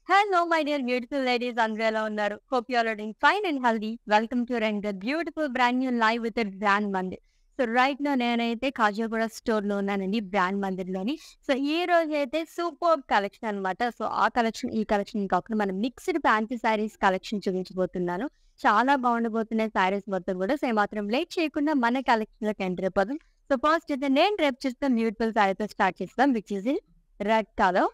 Hello, my dear beautiful ladies and ఎలా ఉన్నారు hope you are doing fine and healthy welcome to trend beautiful brand new live with brand Mandir so right లో నేనైతే Khajaguda store లో ఉన్నానండి brand Mandir లోని so ఈ రోజు అయితే సూపర్ కలెక్షన్ అన్నమాట సో ఆ కలెక్షన్ ఈ కలెక్షన్ కాకుండా మనం మిక్స్డ్ ఫ్యాన్సీ శారీస్ కలెక్షన్ చూపించబోతున్నాను చాలా బాగుండబోతున్నాయి శారీస్ మొత్తం కూడా సో మాత్రం లేట్ చేయకుండా మన కలెక్షన్ లోకి ఎంటర్ అయిపోదాం సో ఫస్ట్ అయితే నేను రేపు చేస్తాం బ్యూటిఫుల్ శారీతో స్టార్ట్ చేస్తాం which is in red colour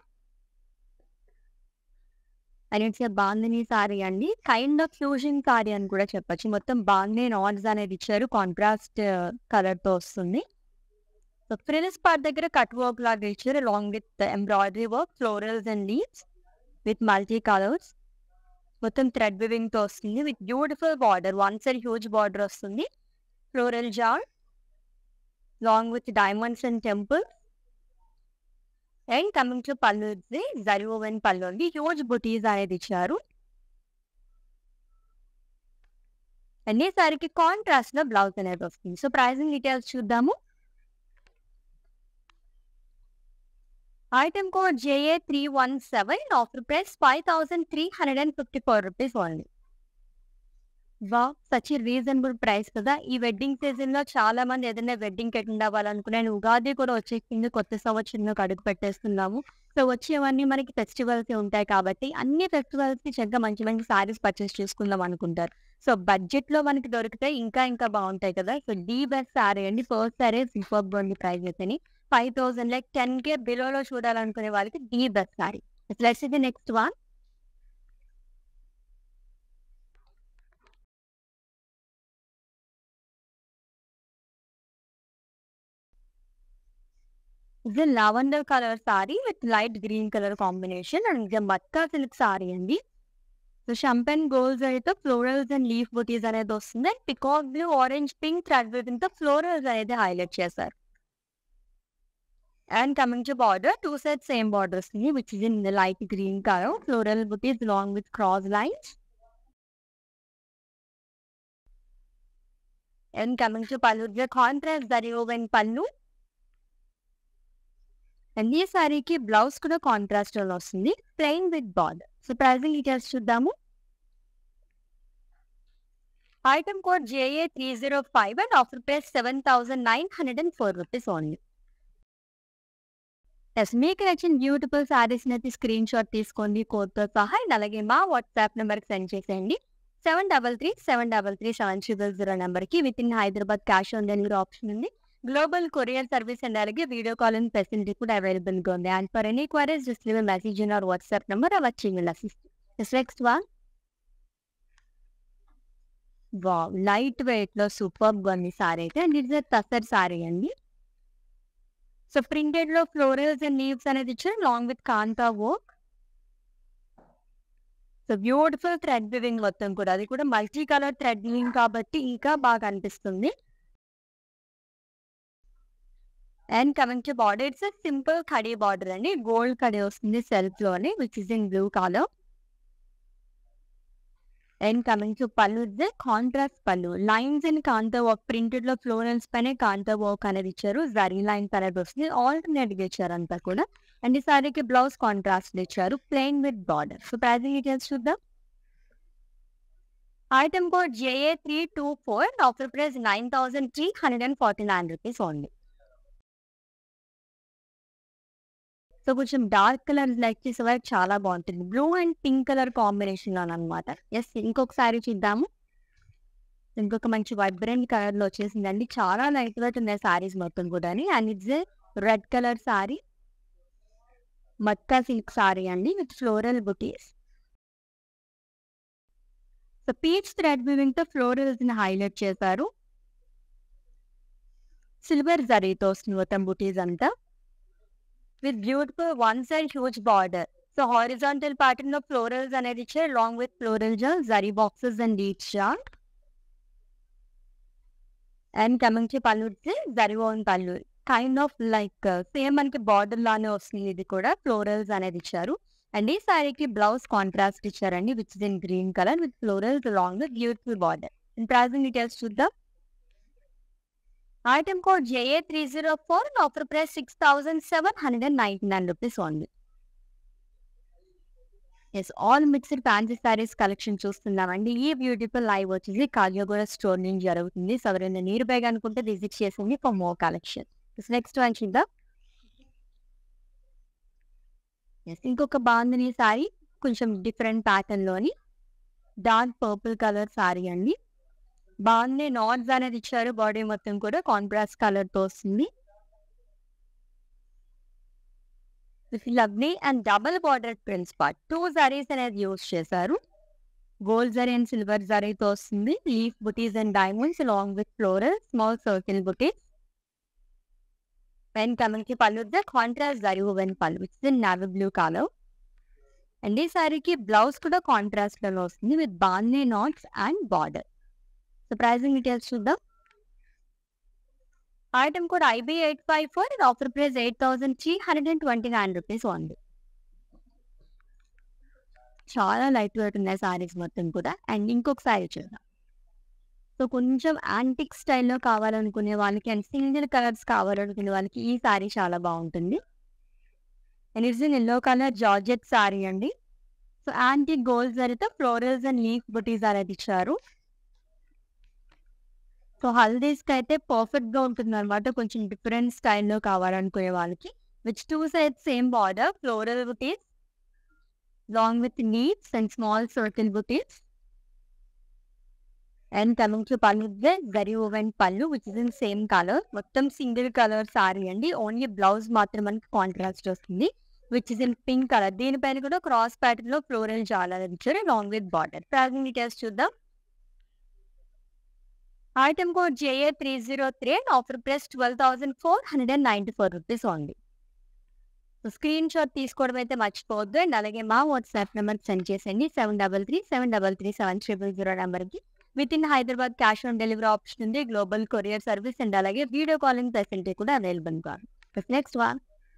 and it's bandhani sari అండి కైండ్ ఆఫ్ ఫ్యూజన్ సారీ అని కూడా చెప్పొచ్చు మొత్తం బాందిని నాట్స్ అనేది ఇచ్చారు కాంట్రాస్ట్ కలర్ తో వస్తుంది సో ఫ్రిల్స్ పార్ట్ దగ్గర కట్ వర్క్ లాగా ఇచ్చారు along with embroidery work florals and leaves with multi colours మొత్తం థ్రెడ్ వివింగ్ తో వస్తుంది with beautiful border one side huge border వస్తుంది ఫ్లోరల్ జార్ long with diamonds and temple and coming to pallu zari oven pallu అండి హ్యూజ్ బుటీస్ అనేది ఇచ్చారు అన్ని సారికి కాంట్రాస్ట్ లో బ్లౌజ్ అనేది వస్తుంది సో ప్రైసింగ్ డీటెయిల్స్ చూద్దాము item code JA three one seven offer price five thousand three hundred and fifty four rupees only wow such reasonable price కదా ఈ వెడ్డింగ్ సీజన్ లో చాలా మంది ఏదైనా వెడ్డింగ్ అటెండ్ అవ్వాలనుకున్నాను ఉగాది కూడా వచ్చేసింది కొత్త సంవత్సరంలో అడుగు పెట్టేస్తున్నాము సో వచ్చేవన్నీ మనకి ఫెస్టివల్స్ ఉంటాయి కాబట్టి అన్ని ఫెస్టివల్స్ కి చక్కగా మంచి మంచి సారీస్ పర్చేస్ చేసుకుందాం అనుకుంటారు సో బడ్జెట్ లో మనకి దొరికితే ఇంకా ఇంకా బాగుంటాయి కదా సో డి బెస్ట్ సారీ అండి ఫస్ట్ సారీ సూపర్ బాగుంది ప్రైస్ అయితే five thousand like ten K బిలోలో చూడాలనుకునే వాళ్ళకి డి బెస్ట్ సారీ లెట్స్ ఇది నెక్స్ట్ వన్ ఇది lavender colour sari with light green colour combination and ఇది మత్కా సిల్క్ సారీ అండి సో షంపెన్ గోల్స్ అయితే ఫ్లోరల్స్ అండ్ లీఫ్ బుటీస్ అనేది వస్తుంది and peacock blue orange pink thread with florals అనేది హైలైట్ చేశారు and coming to border two side same border వస్తుంది which is in light green colour floral butis long with cross lines and coming to pallu contrast zari woven pallu and ఈ సారీకి blouse కూడా contrast లో వస్తుంది plain with border so pricing details చూద్దాము item code JA three zero five and offer price seven thousand nine hundred and four rupees only yes మీకు నచ్చిన beautiful saris అయితే screen shot తీసుకోండి కోడ్తో సహా అండ్ అలాగే మా వాట్సాప్ నెంబర్కి సెండ్ చేసేయండి seven double three seven double three seven triple zero నెంబర్కి with in Hyderabad cash on delivery option ఉంది గ్లోబల్ కొరియర్ సర్వీస్ అండ్ అలాగే వీడియో కాలింగ్ ఫెసిలిటీ కూడా అవైలబుల్ గా ఉంది and for any queries just leave message in our WhatsApp number our email assist next one wow light weight లో super గా ఉంది సారీ అయితే and it's tussar sari అండి సో ప్రింటెడ్ లో ఫ్లోరల్స్ అండ్ లీవ్స్ అనేది ఇచ్చారు long with kantha work so beautiful thread weaving మొత్తం కూడా అది కూడా మల్టీ కలర్ థ్రెడ్ వివింగ్ కాబట్టి ఇంకా బాగా అనిపిస్తుంది and coming to border it's simple kadi border అండి గోల్డ్ కడీ వస్తుంది సెల్ఫ్ లోని which is in blue colour and coming to pallu contrast pallu lines and kantha work printed లో ఫ్లోరల్స్ పైన కాంతా వర్క్ అనేది ఇచ్చారు జరీ లైన్స్ అనేది వస్తుంది ఆల్టర్నేట్ గా ఇచ్చారు అంతా కూడా అండ్ ఈ సారీకి బ్లౌజ్ కాంట్రాస్ట్ ఇచ్చారు plain with border so pricing details చూద్దాం item code JA three two four offer price nine thousand three hundred and forty nine rupees only so కొంచెం డార్క్ కలర్ లైక్ చేసే వరకు చాలా బాగుంటుంది blue and pink colour combination లో అనమాట yes ఇంకొక sorry చూద్దాము ఇంకొక మంచి వైబ్రెంట్ కలర్ లో వచ్చేసిందండి చాలా లైట్ వెయిట్ ఉన్నాయి సారీస్ మొత్తం కూడా and it's red colour sari matka silk sari అండి with floral butis so peach thread weaving తో ఫ్లోరల్స్ ని హైలైట్ చేశారు సిల్వర్ జరీతో వస్తుంది మొత్తం బుటీస్ అంతా with beautiful one side huge border so horizontal pattern లో ఫ్లోరల్స్ అనేది ఇచ్చారు long with floral jaal zari boxes and డీచ్ జార్ and coming to pallu zari woven pallu kind of like same మనకి బార్డర్ లానే వస్తుంది ఇది కూడా ఫ్లోరల్స్ అనేది ఇచ్చారు అండ్ ఈ సారీకి బ్లౌజ్ కాంట్రాస్ట్ ఇచ్చారండి which is in green colour with florals long with beautiful border pricing details చూద్దాం Item code JA304 and offer price 6,799 rupees only. Yes all mixed fancy saris collection చూస్తున్నామండి ఈ బ్యూటిఫుల్ లైవ్ వచ్చేసి Khajaguda store నుంచి జరుగుతుంది so ఎవరైనా నీరు bag అనుకుంటే visit చేసింది for more collection next one చూద్దాం ఎస్ ఇంకొక బాగుంది సారీ కొంచెం డిఫరెంట్ ప్యాటర్న్ లోని డార్క్ పర్పుల్ కలర్ సారీ అండి బాగుంది నాట్స్ అనేది ఇచ్చారు బాడీ మొత్తం కూడా కాంట్రాస్ట్ కలర్ తో వస్తుంది lovely and double border prints part two zaris అనేది యూస్ చేశారు గోల్డ్ జరీ అండ్ సిల్వర్ జరీతో వస్తుంది leaf butis and diamonds long with floral small circle butis when coming కి pallu contrast zari woven pallu which in navy blue colour and ఈ సారీకి blouse కూడా కాంట్రాస్ట్ లో వస్తుంది with bandhani knots and border so pricing details చూద్దాం item code IB eight five four offer price eight thousand three hundred and twenty nine rupees ఉంది చాలా light weight ఉన్నాయి saris మొత్తం కూడా అండ్ ఇంకొక సారీ చూద్దాం సో కొంచెం యాంటిక్ స్టైల్లో కావాలనుకునే వాళ్ళకి అండ్ సింగిల్ కలర్స్ కావాలనుకునే వాళ్ళకి ఈ సారీ చాలా బాగుంటుంది and it's in yellow colour georgette sari అండి సో యాంటిక్ గోల్డ్ జరిగితే ఫ్లోరల్స్ అండ్ లీఫ్ బుటీస్ అనేది ఇచ్చారు సో హల్దీస్కి అయితే పర్ఫెక్ట్ గా ఉంటుంది అనమాట కొంచెం డిఫరెంట్ స్టైల్లో కావాలనుకునే వాళ్ళకి which two side same border floral butis long with needs and small circle butis and coming to pallu గరి woven pallu which is in same colour మొత్తం సింగిల్ కలర్ సారీ అండి ఓన్లీ బ్లౌజ్ మాత్రం మనకి కాంట్రాస్ట్ వస్తుంది which is in pink colour దీనిపైన కూడా cross pattern లో floral చాలా ఇచ్చారు long with border project details చూద్దాం item code JA three zero three and offer price twelve thousand four hundred and ninety four rupees ఉంది so screenshot తీసుకోవడం అయితే మర్చిపోవద్దు అండ్ అలాగే మా వాట్సాప్ నెంబర్ సెండ్ చేసేయండి seven double three seven double three seven triple zero నెంబర్కి with in Hyderabad cash on delivery option ఉంది global courier service and అలాగే వీడియో కాలింగ్ ఫెసిలిటీ కూడా అవైలబుల్ కాదు నెక్స్ట్ వన్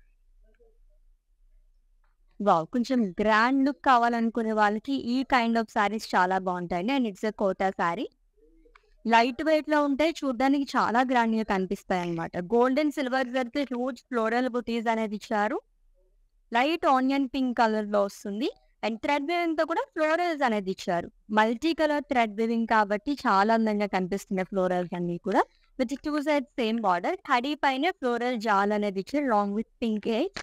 వావ్ కొంచెం గ్రాండ్ లుక్ కావాలనుకునే వాళ్ళకి ఈ కైండ్ ఆఫ్ సారీస్ చాలా బాగుంటాయండి and it's a Kota sari light weight లో ఉంటాయి చూడడానికి చాలా గ్రాండ్ గా కనిపిస్తాయి అనమాట గోల్డ్ అండ్ సిల్వర్ జరిగితే హ్యూజ్ ఫ్లోరల్ బుటీస్ అనేది ఇచ్చారు లైట్ ఆనియన్ పింక్ కలర్ లో వస్తుంది అండ్ థ్రెడ్ వివింగ్ తో కూడా ఫ్లోరల్స్ అనేది ఇచ్చారు మల్టీ కలర్ థ్రెడ్ వివింగ్ కాబట్టి చాలా అందంగా కనిపిస్తున్నాయి ఫ్లోరల్స్ అన్ని కూడా with two side same border కడీ పైన ఫ్లోరల్ జాల్ అనేది ఇచ్చారు long with pink eight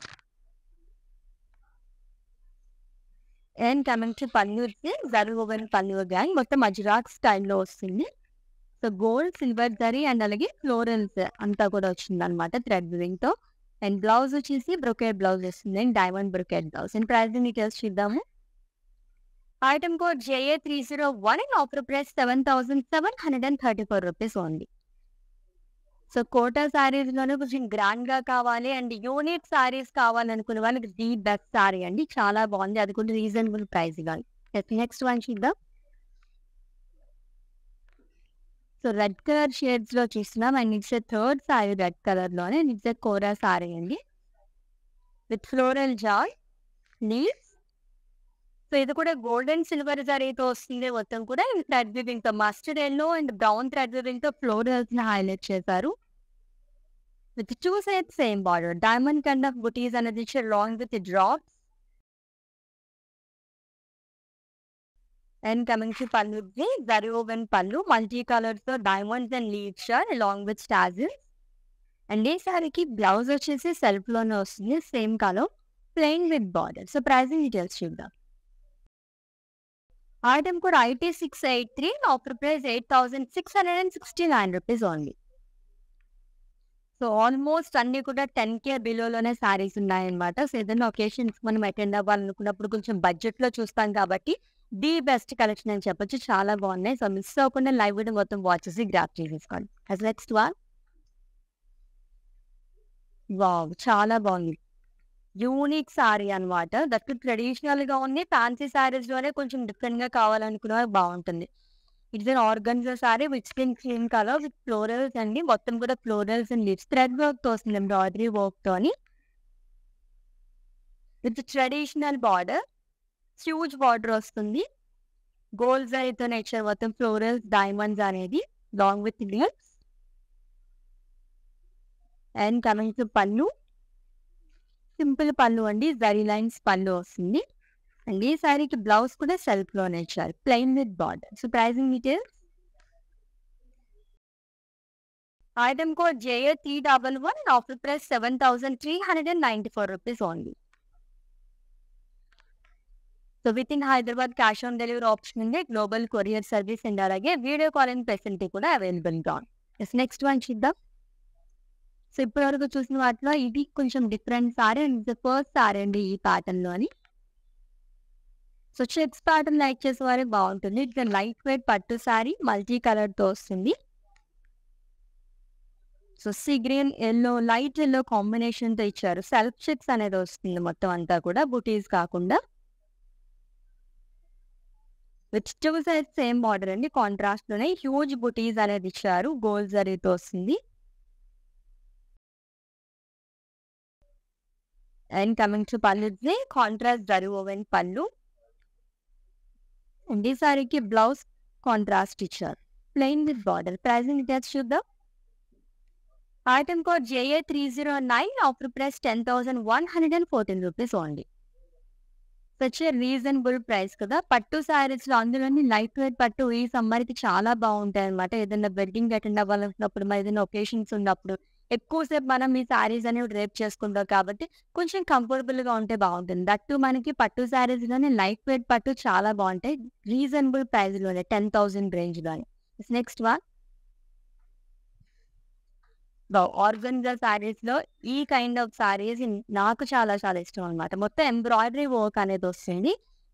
and coming to పన్ను జరుగోవెన్ పన్ను గ్యాంగ్ మొత్తం అజ్రాక్ స్టైల్లో వస్తుంది so gold silver zari and అలాగే ఫ్లోరల్స్ అంతా కూడా వచ్చింది అనమాట థ్రెడ్ వివింగ్ తో అండ్ బ్లౌజ్ వచ్చేసి బ్రొకెట్ బ్లౌజ్ వస్తుంది and diamond brocade blouse and price details చూద్దాము item code JA three zero one and offer price seven thousand seven hundred and thirty four rupees ఉంది so Kota saris లోనే కొంచెం grand గా కావాలి and unique saris కావాలనుకునే వాళ్ళకి ది బెస్ట్ సారీ అండి చాలా బాగుంది అది కూడా రీజనబుల్ ప్రైస్ కానీ నెక్స్ట్ వన్ చూద్దాం సో రెడ్ కలర్ షేడ్స్ లో చూస్తున్నాం and it's third sari red colour లోనే ఇట్స్ ఎ కోరా సారీ అండి విత్ ఫ్లోరల్ జాయ్ లీవ్స్ సో ఇది కూడా గోల్డెన్ సిల్వర్ జరీతో వస్తుంది మొత్తం కూడా థ్రెడ్ వివింగ్ తో mustard yellow and brown thread weaving తో ఫ్లోరల్స్ ని హైలైట్ చేశారు with two side same border diamond kind of butis అనేది long with drops and coming to pallu zari woven pallu multi colours తో డైమండ్స్ అండ్ లీవ్స్ షార్ అలాంగ్ విత్ స్టాజెస్ and ఈ సారీకి blouse వచ్చేసి సెల్ఫ్ లోనే వస్తుంది same colour plain with border so pricing details చూద్దాం ఐటమ్ కూడా IT six eight three offer price eight thousand six hundred and sixty nine rupees only so almost అన్ని కూడా టెన్ కే బిలోలోనే సారీస్ ఉన్నాయన్నమాట సో ఏదైనా ఒకేషన్స్ మనం అటెండ్ అవ్వాలనుకున్నప్పుడు కొంచెం బడ్జెట్ లో చూస్తాం కాబట్టి ది బెస్ట్ కలెక్షన్ అని చెప్పొచ్చు చాలా బాగున్నాయి సో మిస్ అవ్వకుండా లైవ్ వీడియో మొత్తం వాచ్ చేసి గ్రాప్ చేసేసుకోండి అస్ నెక్స్ట్ వన్ వావ్ చాలా బాగుంది యూనిక్ సారీ అనమాట దట్ ట్రెడిషనల్ గా ఉంది ఫ్యాన్సీ సారీస్ లోనే కొంచెం డిఫరెంట్ గా కావాలనుకున్న బాగుంటుంది it's an organza sari which కిన్ క్రీమ్ కలర్ విత్ ఫ్లోరల్స్ అండి మొత్తం కూడా florals and lips thread work తో వస్తుంది ఎంబ్రాయిడరీ వర్క్ తోని with traditional border huge border వస్తుంది గోల్డ్ జరీతో నేచర్ మొత్తం ఫ్లోరల్స్ డైమండ్స్ అనేది long with layers and coming to pallu simple pallu అండి జరీ లైన్స్ పళ్ళు వస్తుంది అండ్ ఈ శారీకి బ్లౌజ్ కూడా సెల్ఫ్ లోనే ఇచ్చారు plain with border so pricing details item code JA three double one offer price seven thousand three hundred and ninety four rupees only so with in Hyderabad cash on delivery option ఉంది global courier service and అలాగే video calling facility కూడా అవైలబుల్గా ఉంది next one చూద్దాం so ఇప్పటి వరకు చూసిన వాటిలో ఇది కొంచెం different sari and first sari అండి ఈ ప్యాటర్న్ లో అని సో చెక్స్ ప్యాటర్న్ లైక్ చేసే వారికి బాగుంటుంది ఇట్లా లైట్ వెయిట్ పట్టు సారీ మల్టీ కలర్ తో వస్తుంది so sea green yellow light yellow combination తో ఇచ్చారు సెల్ఫ్ చెక్స్ అనేది వస్తుంది మొత్తం అంతా కూడా బుటీస్ కాకుండా with two side same border అండి కాంట్రాస్ట్ లోనే హ్యూజ్ బుటీస్ అనేది ఇచ్చారు గోల్డ్ జరీతో వస్తుంది and coming to pallu contrast zari woven pallu and ఈ సారీకి బ్లౌజ్ కాంట్రాస్ట్ ఇచ్చారు plain with border pricing details చూద్దాం item code JA three zero nine offer price ten thousand one hundred and fourteen rupees only such reasonable price కదా పట్టు శారీస్ లో అందులోని light weight పట్టు ఈ సమ్మర్ కి చాలా బాగుంటాయి అనమాట ఏదైనా వెడ్డింగ్ అటెండ్ అవ్వాలనుకున్నప్పుడు మరి ఏదైనా ఒకేషన్స్ ఉన్నప్పుడు ఎక్కువసేపు మనం ఈ శారీస్ అనేవి రేప్ చేసుకుంటాం కాబట్టి కొంచెం కంఫర్టబుల్ గా ఉంటే బాగుంటుంది దట్టు మనకి పట్టు శారీస్ లోనే లైట్ వెయిట్ పట్టు చాలా బాగుంటాయి రీజనబుల్ ప్రైస్ లోనే టెన్ థౌసండ్ రేంజ్ లోనే నెక్స్ట్ వన్ ఆర్గన్జా శారీస్ లో ఈ కైండ్ ఆఫ్ శారీస్ నాకు చాలా చాలా ఇష్టం అనమాట మొత్తం ఎంబ్రాయిడరీ వర్క్ అనేది వస్తుంది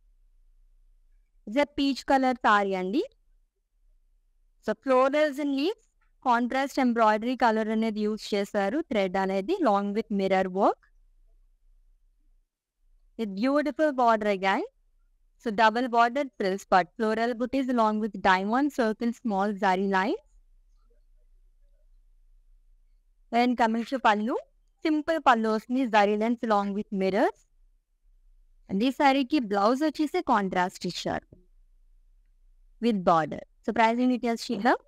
ఇట్స్ పీచ్ కలర్ సారీ అండి so florals and leaves contrast embroidery colour అనేది యూజ్ చేశారు థ్రెడ్ అనేది long with mirror work with beautiful border again so double border frills but floral butis long with diamond circle small zari line and coming to pallu simple pallu వస్తుంది zari lens long with mirrors and ఈ సారీకి blouse వచ్చేసి contrast ఇచ్చారు with border so pricing details చూద్దాం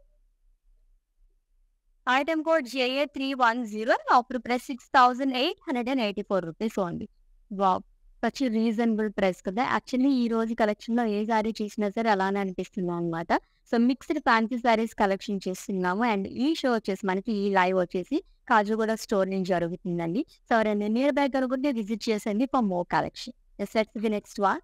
item code JA three one zero offer price six thousand eight hundred and eighty four rupees only wow such reasonable price కదా actually ఈ రోజు collection లో ఏ sorry చేసినా సరే అలానే అనిపిస్తుంది అనమాట so mixed fancy saris collection చేస్తున్నాము అండ్ ఈ షో వచ్చేసి మనకి ఈ లైవ్ వచ్చేసి కాజుగూడ స్టోర్ నుంచి జరుగుతుందండి సో ఎవరైనా నియర్ బై కనుకుంటే విజిట్ చేసండి for more collection sets the next one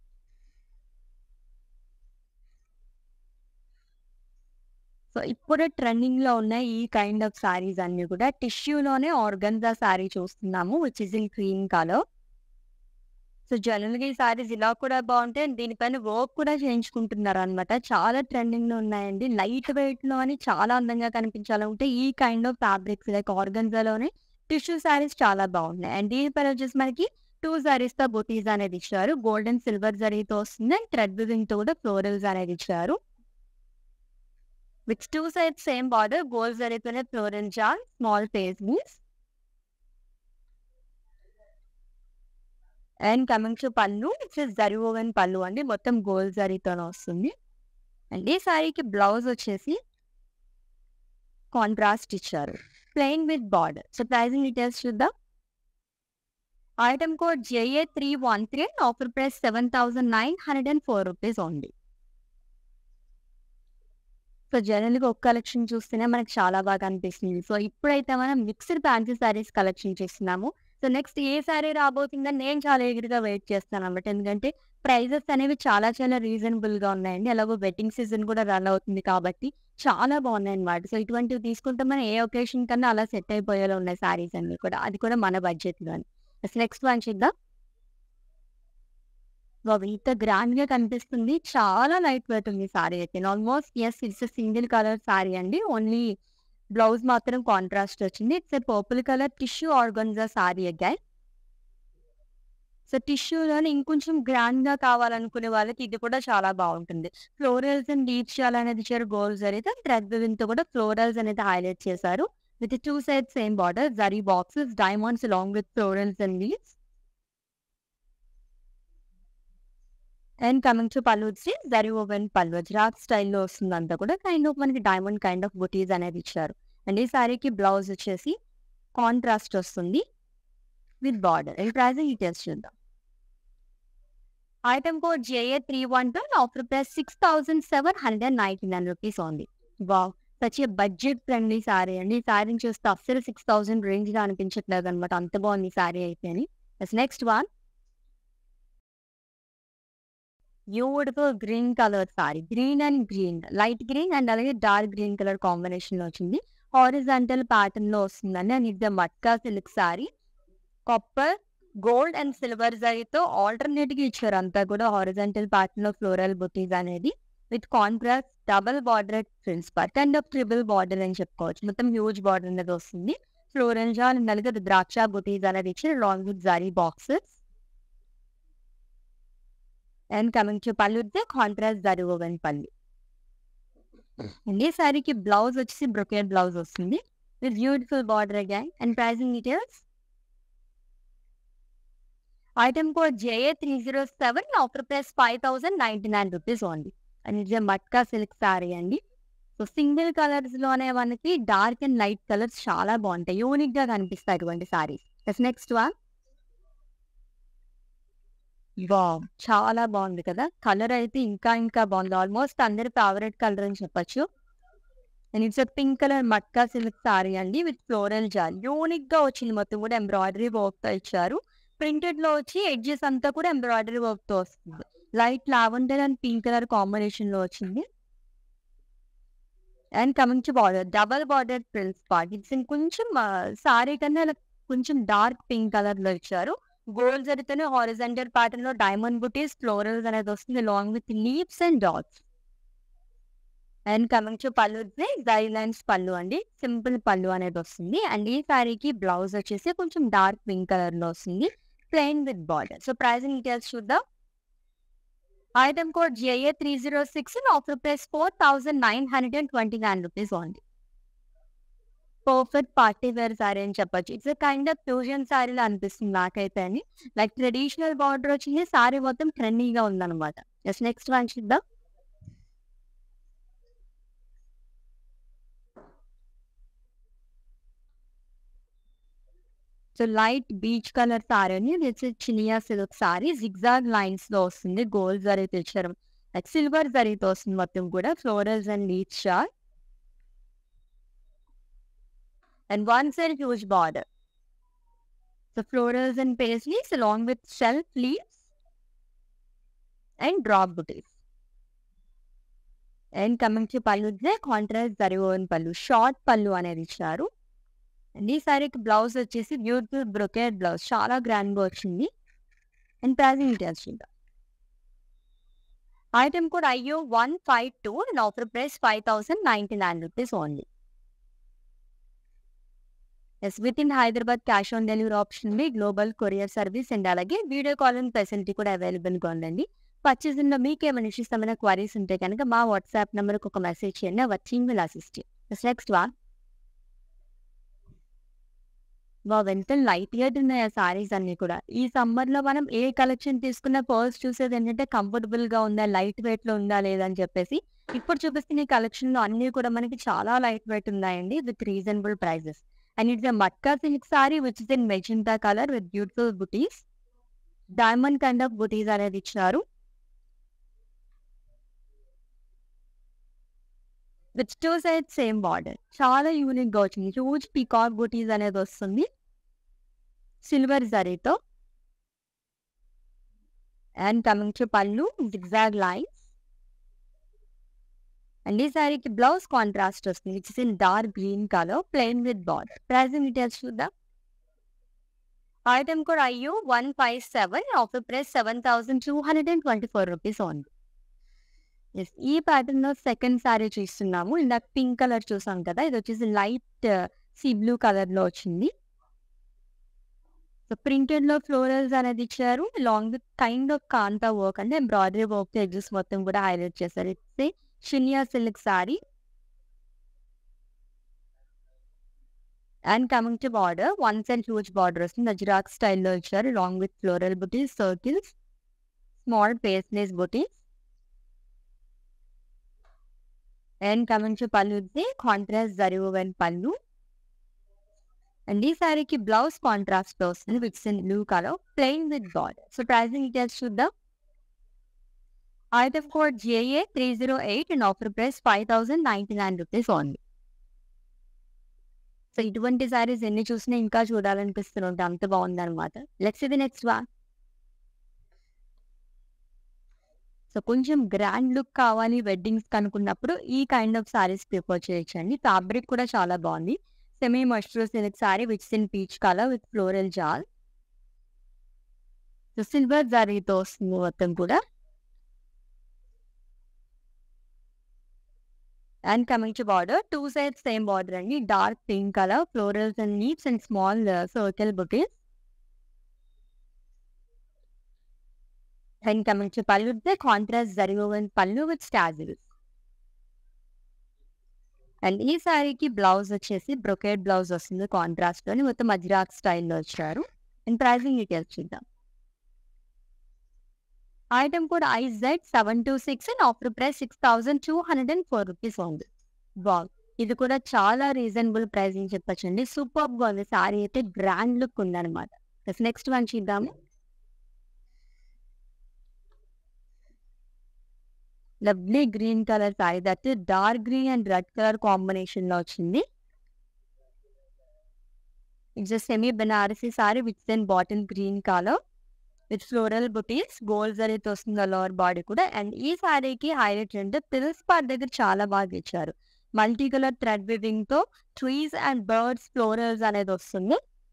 so ఇప్పుడు ట్రెండింగ్ లో ఉన్న ఈ కైండ్ ఆఫ్ సారీస్ అన్ని కూడా టిష్యూలోనే ఆర్గన్జా సారీ చూస్తున్నాము which is in cream colour so general గా ఈ సారీస్ ఇలా కూడా బాగుంటాయి దీనిపైన వర్క్ కూడా చేయించుకుంటున్నారు అనమాట చాలా ట్రెండింగ్ లో ఉన్నాయండి లైట్ వెయిట్ లో అని చాలా అందంగా కనిపించాలంటే ఈ కైండ్ ఆఫ్ ఫ్యాబ్రిక్స్ లైక్ ఆర్గన్జాలోనే టిష్యూ సారీస్ చాలా బాగున్నాయి అండ్ దీనిపైన వచ్చేసి మనకి టూ సారీస్ తో బొటీస్ అనేది ఇచ్చారు గోల్డ్ అండ్ సిల్వర్ జరీతో వస్తుంది అండ్ థ్రెడ్ వివింగ్ తో కూడా ఫ్లోరల్స్ అనేది ఇచ్చారు with two side same border gold జరీతోనే ఫ్లోరల్ జాన్ స్మాల్ ఫేస్ బీస్ and coming to pallu it's zari woven pallu అండి మొత్తం గోల్డ్ జరీతోనే వస్తుంది అండ్ ఈ సారీకి బ్లౌజ్ వచ్చేసి కాంట్రాస్ట్ ఇచ్చారు plain with border so pricing details చూద్దాం item code JA three one three offer price seven thousand nine hundred and four rupees only so జనరల్గా ఒక కలెక్షన్ చూస్తేనే మనకి చాలా బాగా అనిపిస్తుంది సో ఇప్పుడైతే మనం మిక్స్డ్ ఫ్యాన్సీ సారీస్ కలెక్షన్ చేస్తున్నాము సో నెక్స్ట్ ఏ సారీ రాబోతుందని నేను చాలా ఎగురుగా వెయిట్ చేస్తాను అనమాట ఎందుకంటే ప్రైజెస్ అనేవి చాలా చాలా రీజనబుల్ గా ఉన్నాయండి అలాగే వెడ్డింగ్ సీజన్ కూడా రన్ అవుతుంది కాబట్టి చాలా బాగున్నాయి అనమాట సో ఇటువంటివి తీసుకుంటే మనం ఏ ఒకేషన్ కన్నా అలా సెట్ అయిపోయేలా ఉన్నాయి సారీస్ అన్ని కూడా అది కూడా మన బడ్జెట్ లోని నెక్స్ట్ వన్ చూద్దాం బాబు ఇంత గ్రాండ్ గా కనిపిస్తుంది చాలా లైట్ వెయిట్ ఉంది సారీ అయితే ఆల్మోస్ట్ ఎస్ ఇట్స్ సింగిల్ కలర్ సారీ అండి ఓన్లీ బ్లౌజ్ మాత్రం కాంట్రాస్ట్ వచ్చింది it's a purple colour tissue organza sari again so టిష్యూలోనే ఇంకొంచెం గ్రాండ్ గా కావాలనుకునే వాళ్ళకి ఇది కూడా చాలా బాగుంటుంది ఫ్లోరల్స్ అండ్ లీవ్స్ అనేది ఇచ్చారు గోల్స్ అయితే థ్రెడ్ తో కూడా ఫ్లోరల్స్ అనేది హైలైట్ చేశారు with two side same border zari boxes diamonds long with florals and leaves and coming to pallu వచ్చి జరీ ఓవెన్ పళ్ళు గుజరాత్ స్టైల్లో వస్తుంది అంతా కూడా కైండ్ ఆఫ్ మనకి డైమండ్ కైండ్ ఆఫ్ బుటీస్ అనేది ఇచ్చారు అండ్ ఈ సారీకి బ్లౌజ్ వచ్చేసి కాంట్రాస్ట్ వస్తుంది విత్ బార్డర్ ఈ ప్రైజింగ్ డీటెయిల్స్ చూద్దాం item code JA three one two offer price six thousand seven hundred ninety nine rupees ఉంది wow such budget friendly sari అండి ఈ సారీని చూస్తే అస్సలు సిక్స్ థౌసండ్ రేంజ్ గా అనిపించట్లేదు అనమాట అంత బాగుంది సారీ అయితే అని next one beautiful green colour sari green and green light green and అలాగే డార్క్ గ్రీన్ కలర్ కాంబినేషన్ లో వచ్చింది హారిజాంటల్ ప్యాటర్న్ లో వస్తుందండి అండ్ ఇది matka silk sari copper gold and silver జరీతో ఆల్టర్నేట్ గా ఇచ్చారు అంతా కూడా హారిజాంటల్ ప్యాటర్న్ లో ఫ్లోరల్ బుటీస్ అనేది విత్ కాంట్రాస్ట్ డబల్ బార్డర్ ప్రిన్స్ పట్ అండ్ ట్రిబుల్ బార్డర్ అని చెప్పుకోవచ్చు మొత్తం హ్యూజ్ బార్డర్ అనేది వస్తుంది ఫ్లోరల్ జాల్ అండ్ అలాగే ద్రాక్ష బుటీస్ అనేది ఇచ్చి long with zari boxes and coming to pallu contrast zari woven pallu and ఈ సారీకి బ్లౌజ్ వచ్చేసి బ్రొకెట్ బ్లౌజ్ వస్తుంది with beautiful border again and pricing details item code JA three zero seven offer price five thousand ninety nine rupees only and ఇది matka silk sari అండి so single colours లోనే మనకి dark and light colours చాలా బాగుంటాయి unique గా కనిపిస్తాయి అటువంటి saris next one wow చాలా బాగుంది కదా కలర్ అయితే ఇంకా ఇంకా బాగుంది ఆల్మోస్ట్ అందరి ఫేవరెట్ కలర్ అని చెప్పొచ్చు and it's pink colour matka silk sari అండి విత్ ఫ్లోరల్ జాల్ యూనిక్ గా వచ్చింది మొత్తం కూడా ఎంబ్రాయిడరీ వర్క్ తో ఇచ్చారు ప్రింటెడ్ లో వచ్చి ఎడ్జెస్ అంతా కూడా ఎంబ్రాయిడరీ వర్క్ తో వస్తుంది light lavender and pink colour combination లో వచ్చింది and coming to border double border frills part it's కొంచెం సారీ కన్నా ఇలా కొంచెం డార్క్ పింక్ కలర్ లో ఇచ్చారు గోల్డ్ జరిగితేనే హారిజెంటల్ ప్యాటర్న్ లో డైమండ్ బుటీస్ ఫ్లోరల్స్ అనేది వస్తుంది long with leaves and dots and coming to pallu జై లైన్స్ పళ్ళు అండి సింపుల్ పళ్ళు అనేది వస్తుంది అండ్ ఈ సారీకి బ్లౌజ్ వచ్చేసి కొంచెం డార్క్ పింక్ కలర్ లో వస్తుంది plain with border so pricing details చూద్దాం item code JA three zero six offer price four thousand nine hundred and twenty nine rupees only perfect party wear sari అని చెప్పొచ్చు it's kind of fusion సారీలో అనిపిస్తుంది నాకైతే అని like traditional border వచ్చింది సారీ మొత్తం ట్రెండీగా ఉందన్నమాట జస్ట్ నెక్స్ట్ వన్ చూద్దాం so light peach colour sari అని it's chiniya silk sari zigzag lines లో వస్తుంది గోల్డ్ జరీ తెచ్చారు లైక్ సిల్వర్ జరీతో వస్తుంది మొత్తం కూడా ఫ్లోరల్స్ అండ్ లీచ్ షార్ and one side huge border so florals and paisleys along with self leaves and drop butis and coming to pallu contrast zari woven pallu short pallu అనేది ఇచ్చారు అండ్ ఈ సారీకి బ్లౌజ్ వచ్చేసి బ్యూటిఫుల్ బ్రొకేట్ బ్లౌజ్ చాలా గ్రాండ్ గా వచ్చింది అండ్ ప్రైజింగ్ డీటెయిల్స్ చూద్దాం item code IO one five two and offer price five thousand ninety nine rupees only yes with in Hyderabad cash on delivery option ఉంది global courier service and అలాగే video calling facility కూడా అవైలబుల్గా ఉందండి పర్చేసింగ్లో మీకు ఏమైనా issues ఏమైనా queries ఉంటే కనుక మా వాట్సాప్ నెంబర్కి ఒక మెసేజ్ చేయండి వచ్చి will assist next one wow ఎంత లైట్ వెయిట్ ఉన్నాయి ఆ సారీస్ అన్ని కూడా ఈ సమ్మర్ లో మనం ఏ కలెక్షన్ తీసుకున్న పర్స్ చూసేది ఏంటంటే కంఫర్టబుల్ గా ఉందా లైట్ వెయిట్ లో ఉందా లేదా అని చెప్పేసి ఇప్పుడు చూపిస్తున్న ఈ కలెక్షన్ లో అన్ని కూడా మనకి చాలా లైట్ వెయిట్ ఉన్నాయండి with reasonable prices and it's matka silk sari which is in magenta colour with beautiful butis diamond kind of butis అనేది ఇచ్చారు with two side same border చాలా యూనిక్ గా వచ్చింది హ్యూజ్ పీకాక్ బుటీస్ అనేది వస్తుంది సిల్వర్ జరీతో and coming to pallu zigzag lines and ఈ సారీకి బ్లౌజ్ కాంట్రాస్ట్ వస్తుంది which is in dark green colour plain with border pricing details చూద్దాం item code IU one five seven offer price seven thousand two hundred and twenty four rupees only yes ఈ pattern లో second sari చూస్తున్నాము ఇందాక pink colour చూసాం కదా ఇది వచ్చేసి light sea blue colour లో వచ్చింది సో ప్రింటెడ్ లో ఫ్లోరల్స్ అనేది ఇచ్చారు long with kind of kantha work అంటే ఎంబ్రాయిడరీ వర్క్ ఎడ్జెస్ మొత్తం కూడా హైలైట్ చేశారు it's chiniya silk sari and coming to border one side huge border వస్తుంది అజ్రాక్ స్టైల్లో ఇచ్చారు long with floral butis circles small paisleys butis and coming to pallu contrast zari pallu and ఈ సారీకి బ్లౌజ్ కాంట్రాస్ట్ లో వస్తుంది with in blue colour plain with border so pricing details చూద్దాం item code JA three zero eight and offer price five thousand ninety nine rupees only so ఇటువంటి సారీస్ ఎన్ని చూసినా ఇంకా చూడాలనిపిస్తుంటే అంత బాగుందన్నమాట లెట్స్ ఇది నెక్స్ట్ వా సో కొంచెం గ్రాండ్ లుక్ కావాలి వెడ్డింగ్స్ అనుకున్నప్పుడు ఈ కైండ్ ఆఫ్ సారీస్ ప్రిఫర్ చేయొచ్చండి ఫ్యాబ్రిక్ కూడా చాలా బాగుంది semi mashru silk sari which in peach colour with floral jaal so silver జరీతో వస్తుంది మొత్తం కూడా and coming to border two sides same border అండి dark pink colour florals and leaves and small circle butis and coming to pallu the contrast zari woven pallu with స్టాజిల్స్ and ఈ సారీకి blouse వచ్చేసి brocade blouse వస్తుంది contrast లోని మొత్తం అజ్రాక్ స్టైల్లో వచ్చారు అండ్ ప్రైసింగ్ డీటెయిల్స్ చూద్దాం item code IZ seven two six and offer price six thousand two hundred and four rupees ఉంది బాగ్ ఇది కూడా చాలా రీజనబుల్ ప్రైస్ అని చెప్పచ్చండి సూపర్ గా ఉంది సారీ అయితే గ్రాండ్ లుక్ ఉందన్నమాట నెక్స్ట్ వన్ చూద్దాము lovely green colour sari that dark green and red colour combination లో వచ్చింది it's semi Banarasi sari with then bottle green colour with floral butis gold జరీతో వస్తుంది లోవర్ బాడీ కూడా అండ్ ఈ సారీకి హైలైట్ అంటే పిల్స్ పార్ట్ దగ్గర చాలా బాగా ఇచ్చారు మల్టీ కలర్ థ్రెడ్ వివింగ్ తో ట్రీస్ అండ్ బర్డ్స్ ఫ్లోరల్స్ అనేది వస్తుంది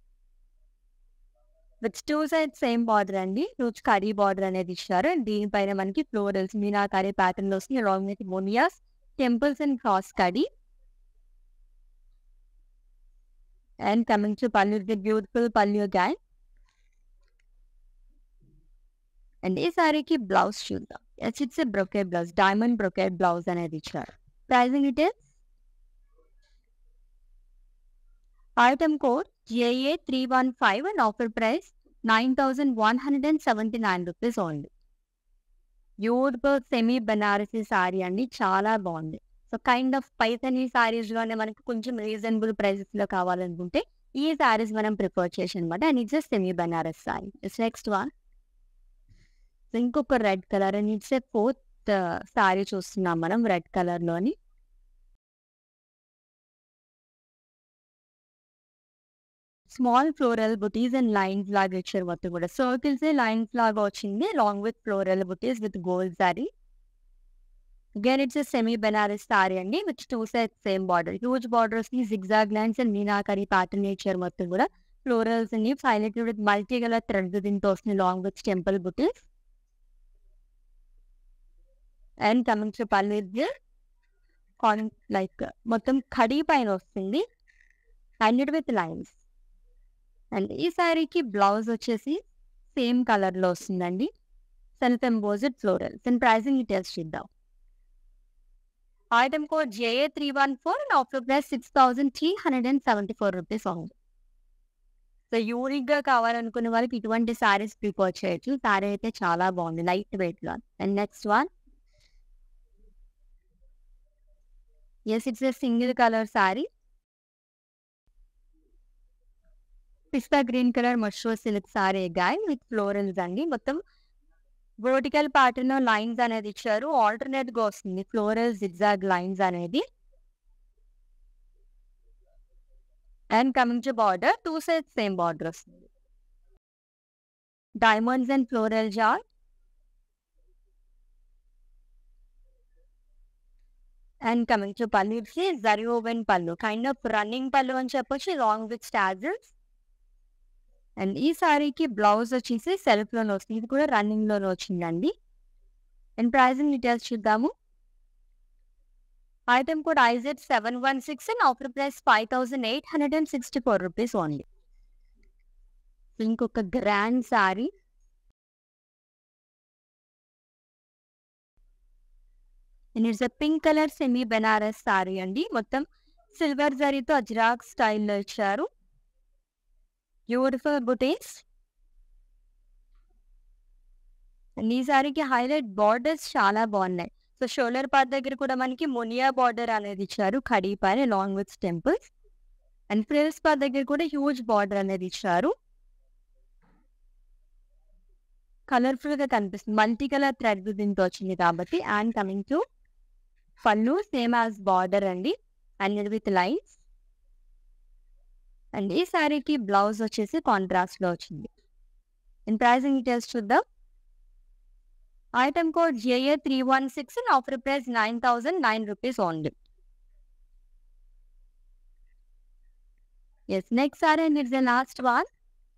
with two side same border అండి రోజు కరీ బార్డర్ అనేది ఇచ్చారు అండ్ దీనిపైన మనకి ఫ్లోరల్స్ మీనాకారి ప్యాటర్న్ లో వస్తుంది అలాంగ్ విత్ మోనియాస్ టెంపుల్స్ అండ్ క్రాస్ కడీ and coming to pallu the beautiful pallu గ్యాంగ్ అండ్ ఈ సారీకి బ్లౌజ్ చూద్దాం yes it's a brocade blouse diamond brocade blouse అనేది ఇచ్చారు pricing details item code JA three one five and offer price nine thousand one hundred and seventy nine rupees only beautiful semi Banarasi sari అండి చాలా బాగుంది so kind of Paithani saris లోనే మనకి కొంచెం reasonable prices లో కావాలనుకుంటే ఈ సారీస్ మనం ప్రిఫర్ చేసి అనమాట and it's semi Banaras sari it's next one ఇంకొక red colour and it's a fourth sari చూస్తున్నాం మనం రెడ్ కలర్ లోని small floral butis and lines లాగా ఇచ్చారు మొత్తం కూడా సర్కిల్స్ లైన్స్ లాగా వచ్చింది long with floral butis with gold sari again it's semi Banaras sari అండి with two side same border huge borders ని zigzag lines and meenakari pattern ఇచ్చారు మొత్తం కూడా ఫ్లోరల్స్ ని highlighted with multi colour thread దీంతో వస్తుంది long with temple butis and coming to pallu కాన్ like మొత్తం కడీ పైన వస్తుంది హండ్రెడ్ విత్ లైన్స్ అండ్ ఈ శారీకి బ్లౌజ్ వచ్చేసి సేమ్ కలర్ లో వస్తుందండి self embossed floral and pricing details చూద్దాం item code JA three one four and offer price six thousand three hundred and seventy four rupees ఉంది సో యూనిక్ గా కావాలనుకునే వాళ్ళకి ఇటువంటి సారీస్ ప్రిఫర్ చేయొచ్చు సారీ అయితే చాలా బాగుంది లైట్ వెయిట్ లో and next one yes it's a single colour sari pista green colour mashru silk sari గాయ్ విత్ ఫ్లోరల్స్ అండి మొత్తం వర్టికల్ ప్యాటర్న్ లైన్స్ అనేది ఇచ్చారు ఆల్టర్నేట్ గా వస్తుంది ఫ్లోరల్ జిగ్జాగ్ లైన్స్ అనేది and coming to border two side same border వస్తుంది డైమండ్స్ అండ్ ఫ్లోరల్ జార్ and coming to pallu zari woven pallu kind of running pallu అని చెప్పొచ్చు లాంగ్ విత్ స్టాజల్స్ అండ్ ఈ సారీకి బ్లౌజ్ వచ్చేసి సెల్ఫ్ లోనే వస్తుంది ఇది కూడా రన్నింగ్ లోనే వచ్చిందండి అండ్ ప్రైజింగ్ డీటెయిల్స్ చూద్దాము item code IZ seven one six and offer price five thousand eight hundred and sixty four rupees only ఇంకొక grand sari and it's a pink colour semi Banaras sari అండి మొత్తం సిల్వర్ జరీతో అజ్రాక్ స్టైల్లో ఇచ్చారు బ్యూటిఫుల్ బుటీస్ అండ్ ఈ సారీకి హైలైట్ బార్డర్స్ చాలా బాగున్నాయి సో షోల్డర్ పార్ట్ దగ్గర కూడా మనకి మునియా బార్డర్ అనేది ఇచ్చారు ఖడీ పైన long with temples and frills part దగ్గర కూడా హ్యూజ్ బార్డర్ అనేది ఇచ్చారు కలర్ఫుల్ గా కనిపిస్తుంది మల్టీ కలర్ థ్రెడ్ దీంతో వచ్చింది కాబట్టి and coming to pallu same as border అండి అండ్ విత్ లైన్స్ అండ్ ఈ శారీకి బ్లౌజ్ వచ్చేసి కాంట్రాస్ట్ లో వచ్చింది ఇన్ ప్రైసింగ్ డీటెయిల్స్ చూద్దాం item code JA three one six and offer price nine thousand nine rupees only yes next sari and it's the last one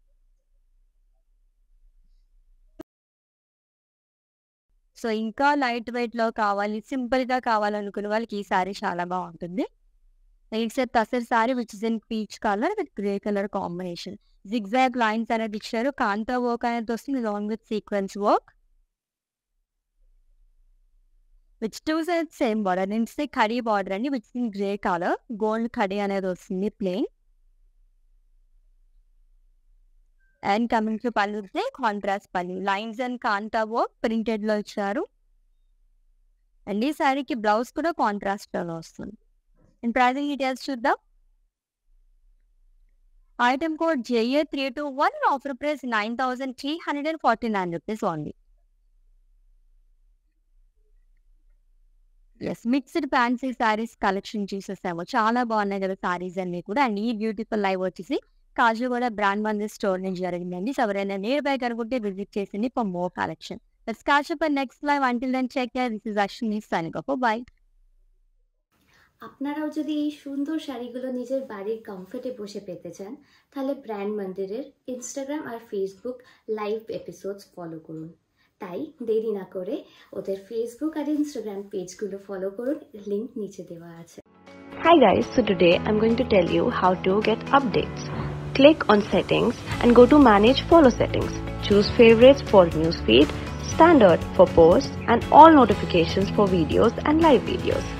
so ఇంకా light weight లో కావాలి simple గా కావాలనుకునే వాళ్ళకి ఈ సారీ చాలా బాగుంటుంది it's tussar sari which is in peach colour with grey colour combination zigzag lines అనేది ఇచ్చారు కాంతా వర్క్ అనేది వస్తుంది long with sequence work which two side same border it's కడీ బార్డర్ అండి which in grey colour gold కడీ అనేది వస్తుంది plain and coming to pallu contrast pallu lines and kantha work printed లో ఇచ్చారు అండ్ ఈ శారీకి బ్లౌజ్ కూడా కాంట్రాస్ట్ లో వస్తుంది ఇన్ ప్రైజింగ్ డీటెయిల్స్ చూద్దాం item code JA three two one offer price nine thousand three hundred and forty nine rupees only yes mixed fancy saris collection చూసేసాము చాలా బాగున్నాయి కదా శారీస్ అన్ని కూడా అండ్ ఈ బ్యూటిఫుల్ లైవ్ వచ్చేసి కాజుగూడ బ్రాండ్ మంది స్టోర్ నుంచి జరిగిందండి సో ఎవరైనా నియర్ బై కనుకుంటే విజిట్ చేసింది for more collection let's catch up next live until then check this is Ashwini signing off bye আপনারাও যদি এই সুন্দর শাড়িগুলো নিজের বাড়ির কমফর্টে বসে পেতে চান তাহলে ব্র্যান্ড মন্দিরের ইনস্টাগ্রাম আর ফেসবুক লাইভ এপিসোডস ফলো করুন তাই দেরি না করে ওদের ফেসবুক আর ইনস্টাগ্রাম পেজগুলো ফলো করুন লিংক নিচে দেওয়া আছে Hi guys, so today I'm going to tell you how to get updates. Click on settings and go to manage follow settings. Choose favorites for newsfeed, standard for posts and all notifications for videos and live videos.